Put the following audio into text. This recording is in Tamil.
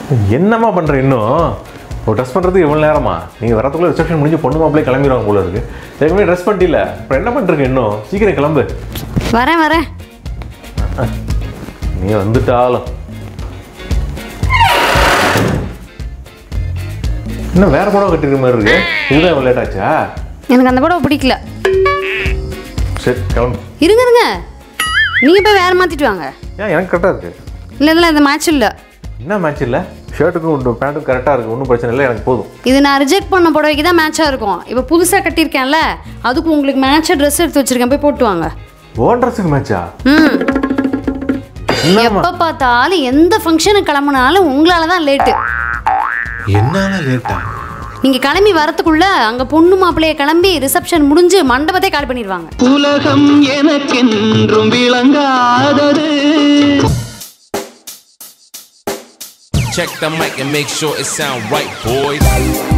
என்னம்மா பண்ணுற இன்னும் ஒரு ட்ரெஸ் பண்ணுறதுக்கு இவ்வளோ நேரமா நீங்கள் வரத்துக்குள்ள ரிசப்ஷன் முடிஞ்சு பொண்ணு மாப்பிள்ளை கிளம்பிடுவாங்க போல இருக்கு ஏற்கனவே ட்ரெஸ் பண்ணிட்டில அப்புறம் என்ன பண்ணுறீங்க இன்னும் சீக்கிரம் கிளம்பு வரேன் வரேன் நீ வந்துட்டாலும் இன்னும் வேற படம் கட்டிருக்க மாதிரி இருக்கு இதுதான் இவ்வளோ லேட் ஆச்சா எனக்கு அந்த படம் பிடிக்கல சரி கிளம்பு இருங்க இருங்க நீங்கள் போய் வேறு மாற்றிட்டு வாங்க ஏன் எனக்கு கரெக்டாக இருக்கு இல்லை இல்லை இந்த மேட்ச் இல்லை என்ன மேட்ச் இல்லை ஷர்ட்டுக்கும் பேண்ட்டுக்கும் கரெக்டாக இருக்கு ஒன்றும் பிரச்சனை இல்லை எனக்கு போதும் இது நான் ரிஜெக்ட் பண்ண புடவைக்கு தான் மேட்சாக இருக்கும் இப்போ புதுசாக கட்டியிருக்கேன்ல அதுக்கு உங்களுக்கு மேட்சாக ட்ரெஸ் எடுத்து வச்சிருக்கேன் போய் போட்டு வாங்க ஓன் ட்ரெஸ்ஸுக்கு மேட்சா ம் என்னம்மா எப்போ பார்த்தாலும் எந்த ஃபங்க்ஷனுக்கு கிளம்புனாலும் உங்களால தான் லேட்டு என்னால லேட்டா நீங்கள் கிளம்பி வரத்துக்குள்ள அங்கே பொண்ணு மாப்பிள்ளைய கிளம்பி ரிசப்ஷன் முடிஞ்சு மண்டபத்தை காலி பண்ணிடுவாங்க உலகம் எனக்கென்றும் விளங்காதது Check the mic and make sure it sound right, boys.